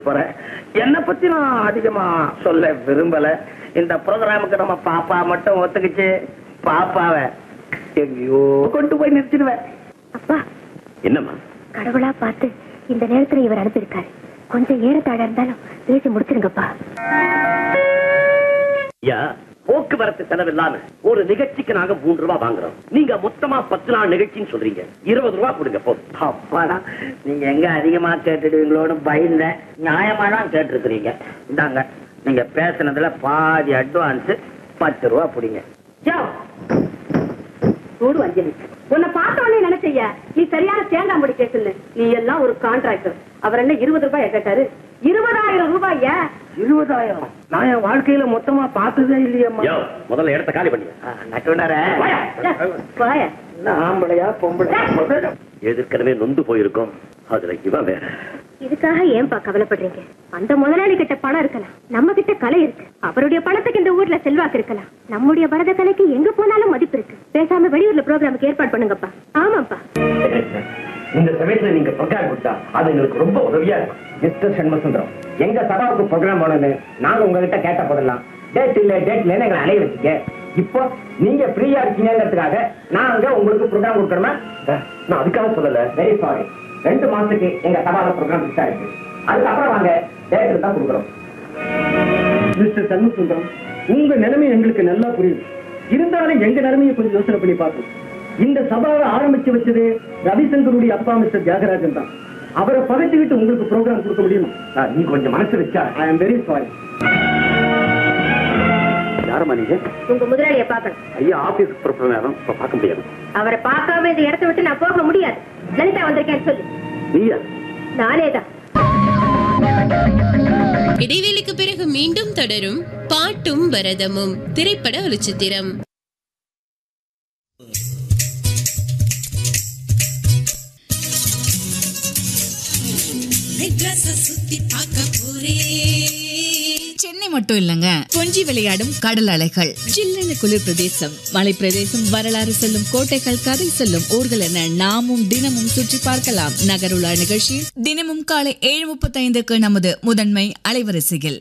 போறேன் என்ன பத்தி நான் அதிகமா சொல்ல விரும்பல இந்த ப்ரோக்ராமுக்கு நம்ம பாப்பா மட்டும் ஒத்துக்குச்சு பாப்பாவை எங்கேயோ கொண்டு போய் நிறுத்திடுவேன் அப்பா என்னம்மா கடவுளா பார்த்து இந்த நேரத்துல இவர் அனுப்பியிருக்காரு கொஞ்சம் ஏறத்தாழ இருந்தாலும் பேசி முடிச்சிருங்கப்பா ஐயா போக்குவரத்து செலவில்லாம ஒரு நிகழ்ச்சிக்கு நாங்க மூன்று ரூபாய் வாங்குறோம் நீங்க மொத்தமா பத்து நாள் நிகழ்ச்சின்னு சொல்றீங்க இருபது ரூபாய் கொடுங்க போதும் அப்பாடா நீங்க எங்க அதிகமா கேட்டுடுவீங்களோன்னு பயந்தேன் நியாயமா தான் கேட்டிருக்கிறீங்க இந்தாங்க நீங்க பேசுனதுல பாதி அட்வான்ஸ் பத்து ரூபா பிடிங்க சூடு அஞ்சலி உன்னை பார்த்த உடனே நினைச்சையா நீ சரியான தேங்காய் முடி கேட்டுல நீ எல்லாம் ஒரு கான்ட்ராக்டர் அவர் என்ன இருபது ரூபாய் கேட்டாரு இருபதாயிரம் ரூபாயா இருபதாயிரம் நான் என் வாழ்க்கையில மொத்தமா பார்த்ததே இல்லையம்மா யோ, முதல்ல இடத்த காலி பண்ணுங்க நட்டுனர போய ஆம்பளையா பொம்பளையா ஏற்கனவே நொந்து போயிருக்கோம் அதுல இவன் வேற இதுக்காக ஏன்பா கவலைப்படுறீங்க அந்த முதலாளி கிட்ட பணம் இருக்கலாம் நம்ம கிட்ட கலை இருக்கு அவருடைய பணத்துக்கு இந்த ஊர்ல செல்வாக்கு இருக்கலாம் நம்முடைய பரத கலைக்கு எங்க போனாலும் மதிப்பு இருக்கு பேசாம வெளியூர்ல ப்ரோக்ராமுக்கு ஏற்பாடு பண்ணுங்கப்பா ஆமாப்பா இந்த சமயத்துல நீங்க ப்ரோக்ராம் கொடுத்தா அது எங்களுக்கு ரொம்ப உதவியா இருக்கும் மிஸ்டர் சண்முகசுந்தரம் எங்க சபாவுக்கு ப்ரோக்ராம் பண்ணனு நாங்க உங்ககிட்ட கேட்ட போதெல்லாம் டேட் இல்ல டேட் இல்ல எங்களை அலைய வச்சுக்க இப்போ நீங்க ஃப்ரீயா இருக்கீங்கிறதுக்காக நாங்க உங்களுக்கு ப்ரோக்ராம் கொடுக்கணுமா நான் அதுக்காக சொல்லல வெரி சாரி ரெண்டு மாசத்துக்கு எங்க சபால ப்ரோக்ராம் ஃபிக்ஸ் ஆயிருக்கு அதுக்கப்புறம் வாங்க டேட் தான் கொடுக்குறோம் மிஸ்டர் சண்முகசுந்தரம் உங்க நிலைமை எங்களுக்கு நல்லா புரியுது இருந்தாலும் எங்க நிலைமையை கொஞ்சம் யோசனை பண்ணி பார்ப்போம் இந்த சபாவை ஆரம்பிச்சு வச்சது ரவிசங்கருடைய அப்பா மிஸ்டர் தியாகராஜன் தான் அவரை பகைச்சுக்கிட்டு உங்களுக்கு ப்ரோக்ராம் கொடுக்க முடியுமா நீ கொஞ்சம் மனசு வச்சா ஐ எம் வெரி சாரி யாரம்மா நீங்க உங்க முதலாளியை பார்க்கணும் ஐயா ஆபீஸ் புறப்பட நேரம் இப்ப பார்க்க முடியாது அவரை பார்க்காம இந்த இடத்த விட்டு நான் போக முடியாது லலிதா வந்திருக்கேன்னு சொல்லு நீயா நானேதான் இடைவேளைக்கு பிறகு மீண்டும் தொடரும் பாட்டும் பரதமும் திரைப்பட ஒளிச்சித்திரம் சென்னை மட்டும் இல்லங்க கொஞ்சி விளையாடும் கடல் அலைகள் ஜில்லென குளிர் பிரதேசம் மலை பிரதேசம் வரலாறு சொல்லும் கோட்டைகள் கதை சொல்லும் ஊர்கள் என நாமும் தினமும் சுற்றி பார்க்கலாம் நகருலா நிகழ்ச்சியில் தினமும் காலை ஏழு முப்பத்தைந்துக்கு நமது முதன்மை அலைவரிசையில்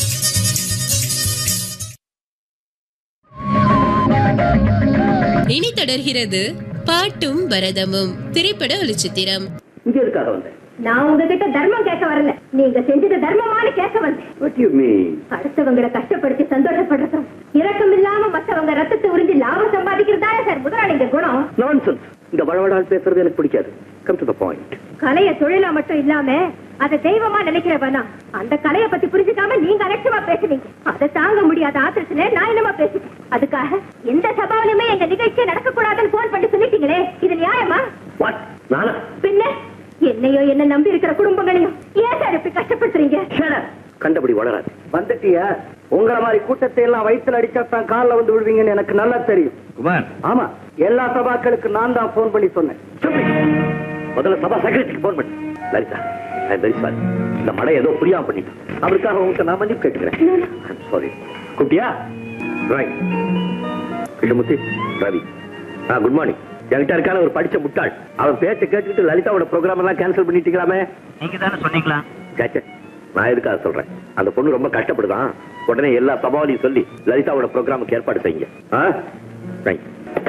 இனி தொடர்கிறது பாட்டும் பரதமும் திரைப்பட ஒளிச்சித்திரம் இங்க இருக்காக வந்தேன் நான் உங்ககிட்ட தர்மம் கேட்க வரல நீங்க செஞ்சது தர்மமானு கேட்க வந்தேன் வாட் யூ மீன் அடுத்தவங்களை கஷ்டப்படுத்தி சந்தோஷப்படுறதும் இரக்கம் இல்லாம மத்தவங்க ரத்தத்தை உறிஞ்சி லாபம் சம்பாதிக்கிறதானே சார் முதலாளிங்க குணம் நான்சென்ஸ் இந்த வளவடால் பேசுறது எனக்கு பிடிக்காது கம் டு த பாயிண்ட் கலைய தொழிலா மட்டும் இல்லாம அதை தெய்வமா நினைக்கிறவனா அந்த கலைய பத்தி புரிஞ்சுக்காம நீங்க அலட்சியமா பேசுனீங்க அதை தாங்க முடியாத ஆத்திரத்துல நான் என்னமா பேசிட்டேன் அதுக்காக எந்த சபாவிலுமே எங்க நிகழ்ச்சி நடக்க கூடாதுன்னு போன் பண்ணி சொல்லிட்டீங்களே இது நியாயமா வாட் நானா பின்ன என்னையோ என்ன நம்பி இருக்கிற குடும்பங்களையும் ஏன் சார் இப்படி கஷ்டப்படுத்துறீங்க கண்டபடி வளராது வந்துட்டியா உங்களை மாதிரி கூட்டத்தை எல்லாம் வயிற்றுல அடிச்சா தான் காலில் வந்து விடுவீங்கன்னு எனக்கு நல்லா தெரியும் குமார் ஆமா எல்லா சபாக்களுக்கு நான் தான் போன் பண்ணி சொன்னேன் சொல்லு. முதல்ல சபா செக்ரட்டரிக்கு போன் பண்ணு லலிதா ஐ வெரி சாரி இந்த மழை ஏதோ புரியாம பண்ணிட்டேன் அவருக்காக உங்கள்கிட்ட நான் மன்னிப்பு கேட்டுக்கிறேன் சாரி குட்டியா ரைட் கிருஷ்ணமூர்த்தி ரவி ஆ குட் மார்னிங் என்கிட்ட இருக்கான ஒரு படிச்ச முட்டாள் அவன் பேச்ச கேட்டுக்கிட்டு லலிதாவோட ப்ரோக்ராம் எல்லாம் கேன்சல் பண்ணிட்டீங்களாமே நீங்க தானே சொன்னீங்களா கேச்ச நான் எதுக்காக சொல்றேன் அந்த பொண்ணு ரொம்ப கஷ்டப்படுதான் உடனே எல்லா சபாவலையும் சொல்லி லலிதாவோட ப்ரோக்ராமுக்கு ஏற்பாடு செய்யுங்க ஆ ரைட்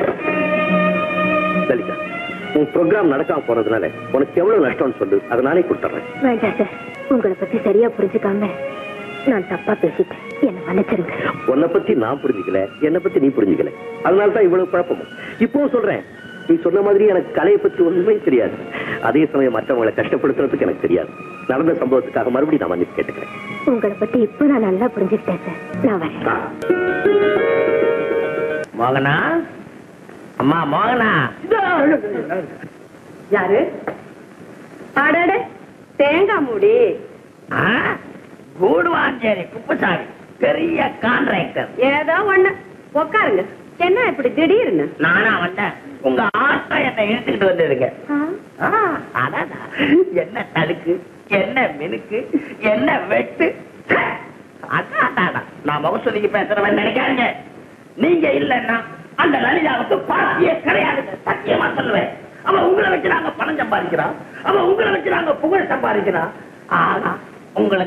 லலிதா உன் ப்ரோக்ராம் நடக்காம போனதுனால உனக்கு எவ்வளவு நஷ்டம்னு சொல்லு அதை நானே கொடுத்துறேன் வேண்டாம் சார் உங்களை பத்தி சரியா புரிஞ்சுக்காம நான் தப்பா பேசிட்டேன் என்ன மன்னிச்சிருங்க உன்னை பத்தி நான் புரிஞ்சுக்கல என்னை பத்தி நீ புரிஞ்சுக்கல அதனால தான் இவ்வளவு குழப்பமும் இப்பவும் சொல்றேன் நீ சொன்ன மாதிரி எனக்கு கலையை பத்தி ஒண்ணுமே தெரியாது அதே சமயம் மற்றவங்களை கஷ்டப்படுத்துறதுக்கு எனக்கு தெரியாது நடந்த சம்பவத்துக்காக மறுபடியும் நான் மன்னிப்பு கேட்டுக்கிறேன் உங்களை பத்தி இப்ப நான் நல்லா புரிஞ்சுக்கிட்டேன் சார் நான் வரேன் ஆ. மோகனா அம்மா மோகனா யாரு அடட தேங்காய் மூடி கூடுவாஞ்சேரி குப்புசாமி பெரிய கான்ட்ராக்டர் ஏதோ ஒண்ணு உட்காருங்க என்ன இப்படி திடீர்னு நானா வந்தேன் உங்க ஆட்டம் என்னை இழுத்துக்கிட்டு வந்ததுங்க ஆ, அடடா. என்ன தடுக்கு என்ன மினுக்கு என்ன வெட்டு அதான், அதான், அதான். நான் முகசொலிக்கு பேசுறவன் நினைக்காதீங்க நீங்க இல்லைன்னா அந்த லலிதாவுக்கு பாக்கியே கிடையாது சத்தியமா சொல்லுவேன் அவன் உங்களை வச்சு நாங்க பணம் சம்பாதிக்கிறான் அவன் உங்களை வச்சு நாங்க புகழ் சம்பாதிக்கிறான் ஆனா உங்களுக்கு